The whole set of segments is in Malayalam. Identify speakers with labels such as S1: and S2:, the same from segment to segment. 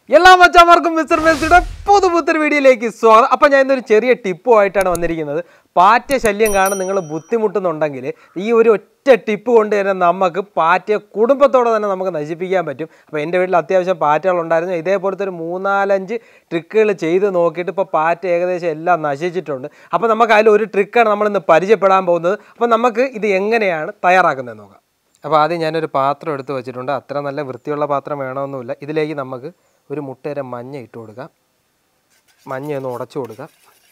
S1: എല്ലാ മച്ചാമാർക്കും മിസ്റ്റർ മെസ്സിയുടെ പുതുപുത്തൻ വീഡിയോയിലേക്ക് സ്വാഗതം അപ്പം ഞാൻ ഇന്നൊരു ചെറിയ ടിപ്പുമായിട്ടാണ് വന്നിരിക്കുന്നത് പാറ്റ ശല്യം കാണാൻ നിങ്ങൾ ബുദ്ധിമുട്ടുന്നുണ്ടെങ്കിൽ ഈ ഒരു ഒറ്റ ടിപ്പ് കൊണ്ട് തന്നെ നമുക്ക് പാറ്റയെ കുടുംബത്തോടെ തന്നെ നമുക്ക് നശിപ്പിക്കാൻ പറ്റും അപ്പോൾ എൻ്റെ വീട്ടിൽ അത്യാവശ്യം പാറ്റകളുണ്ടായിരുന്നു ഇതേപോലത്തെ ഒരു മൂന്നാലഞ്ച് ട്രിക്കുകൾ ചെയ്ത് നോക്കിയിട്ട് ഇപ്പോൾ പാറ്റ ഏകദേശം എല്ലാം നശിച്ചിട്ടുണ്ട് അപ്പോൾ നമുക്ക് അതിൽ ഒരു ട്രിക്കാണ് നമ്മളിന്ന് പരിചയപ്പെടാൻ പോകുന്നത് അപ്പോൾ നമുക്ക് ഇത് എങ്ങനെയാണ് തയ്യാറാക്കുന്നത് നോക്കാം അപ്പോൾ ആദ്യം ഞാനൊരു പാത്രം എടുത്ത് വെച്ചിട്ടുണ്ട് അത്ര നല്ല വൃത്തിയുള്ള പാത്രം വേണമെന്നില്ല ഇതിലേക്ക് നമുക്ക് ഒരു മുട്ടേര മഞ്ഞ ഇട്ട് കൊടുക്കാം മഞ്ഞ ഒന്ന് ഉടച്ചു കൊടുക്കാം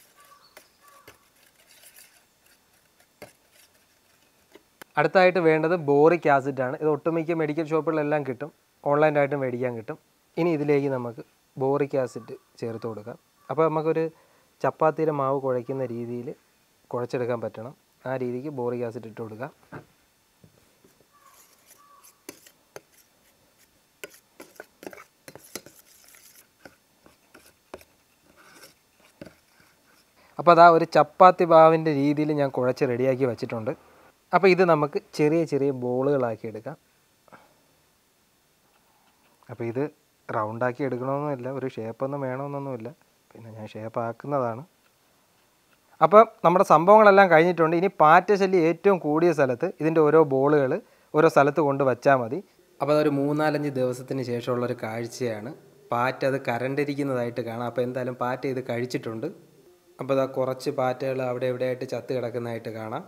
S1: അടുത്തായിട്ട് വേണ്ടത് ബോറിക് ആസിഡാണ് ഇത് ഒട്ടുമിക്ക മെഡിക്കൽ ഷോപ്പുകളിലെല്ലാം കിട്ടും ഓൺലൈനായിട്ടും മേടിക്കാൻ കിട്ടും ഇനി ഇതിലേക്ക് നമുക്ക് ബോറിക് ആസിഡ് ചേർത്ത് കൊടുക്കാം അപ്പോൾ നമുക്കൊരു ചപ്പാത്തിയുടെ മാവ് കുഴയ്ക്കുന്ന രീതിയിൽ കുഴച്ചെടുക്കാൻ പറ്റണം ആ രീതിക്ക് ബോറിക് ആസിഡ് ഇട്ട് കൊടുക്കാം അപ്പോൾ അതാ ഒരു ചപ്പാത്തി മാവിൻ്റെ രീതിയിൽ ഞാൻ കുഴച്ച് റെഡിയാക്കി വെച്ചിട്ടുണ്ട് അപ്പോൾ ഇത് നമുക്ക് ചെറിയ ചെറിയ ബോളുകളാക്കി എടുക്കാം അപ്പോൾ ഇത് റൗണ്ടാക്കി എടുക്കണമെന്നില്ല ഒരു ഷേപ്പൊന്നും വേണമെന്നൊന്നുമില്ല പിന്നെ ഞാൻ ഷേപ്പ് ആക്കുന്നതാണ് അപ്പോൾ നമ്മുടെ സംഭവങ്ങളെല്ലാം കഴിഞ്ഞിട്ടുണ്ട് ഇനി പാറ്റ ശല്യം ഏറ്റവും കൂടിയ സ്ഥലത്ത് ഇതിൻ്റെ ഓരോ ബോളുകൾ ഓരോ സ്ഥലത്ത് കൊണ്ട് വച്ചാൽ മതി അപ്പോൾ അതൊരു മൂന്നാലഞ്ച് ദിവസത്തിന് ശേഷമുള്ളൊരു കാഴ്ചയാണ് പാറ്റ അത് കരണ്ടിരിക്കുന്നതായിട്ട് കാണാം അപ്പോൾ എന്തായാലും പാറ്റ ഇത് കഴിച്ചിട്ടുണ്ട് അപ്പോൾ ഇതാ കുറച്ച് പാറ്റകൾ അവിടെ എവിടെയായിട്ട് ചത്ത് കിടക്കുന്നതായിട്ട് കാണാം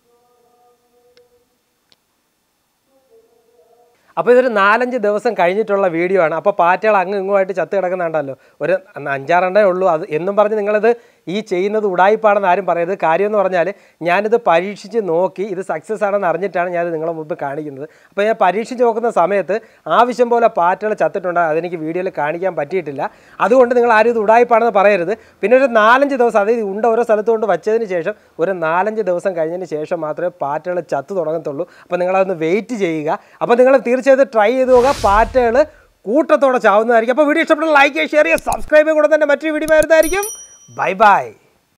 S1: അപ്പോൾ ഇതൊരു നാലഞ്ച് ദിവസം കഴിഞ്ഞിട്ടുള്ള വീഡിയോ ആണ് അപ്പോൾ പാറ്റകൾ അങ്ങ് ഇങ്ങുമായിട്ട് ചത്ത് കിടക്കുന്നുണ്ടല്ലോ ഒരു അഞ്ചാറെണ്ണേ ഉള്ളൂ അത് എന്നും പറഞ്ഞ് നിങ്ങളിത് ഈ ചെയ്യുന്നത് ഉടായിപ്പാണെന്ന് ആരും പറയരുത് കാര്യം എന്ന് പറഞ്ഞാൽ ഞാനിത് പരീക്ഷിച്ച് നോക്കി ഇത് സക്സസ് ആണെന്ന് അറിഞ്ഞിട്ടാണ് ഞാനിത് നിങ്ങളെ മുമ്പ് കാണിക്കുന്നത് അപ്പോൾ ഞാൻ പരീക്ഷിച്ച് നോക്കുന്ന സമയത്ത് ആവശ്യം പോലെ പാറ്റകൾ ചത്തിട്ടുണ്ട് അതെനിക്ക് വീഡിയോയിൽ കാണിക്കാൻ പറ്റിയിട്ടില്ല അതുകൊണ്ട് നിങ്ങൾ ആരും ഇത് ഉടായിപ്പാണെന്ന് പറയരുത് പിന്നെ ഒരു നാലഞ്ച് ദിവസം അതായത് ഉണ്ട ഓരോ സ്ഥലത്ത് കൊണ്ട് വെച്ചതിന് ശേഷം ഒരു നാലഞ്ച് ദിവസം കഴിഞ്ഞതിന് ശേഷം മാത്രമേ പാറ്റകൾ ചത്തു തുടങ്ങത്തുള്ളൂ അപ്പോൾ നിങ്ങളതൊന്ന് വെയിറ്റ് ചെയ്യുക അപ്പോൾ നിങ്ങൾ തീർച്ചയായിട്ടും ട്രൈ ചെയ്ത് നോക്കുക പാറ്റകൾ കൂട്ടത്തോടെ ചാവുന്നതായിരിക്കും അപ്പോൾ വീഡിയോ ഇഷ്ടപ്പെട്ട ലൈക്ക് ചെയ്യുക ഷെയർ ചെയ്യുക സബ്സ്ക്രൈബ് ചെയ്യുക കൂടെ തന്നെ മറ്റൊരു വീഡിയോ വരുന്നതായിരിക്കും ബൈ ബൈ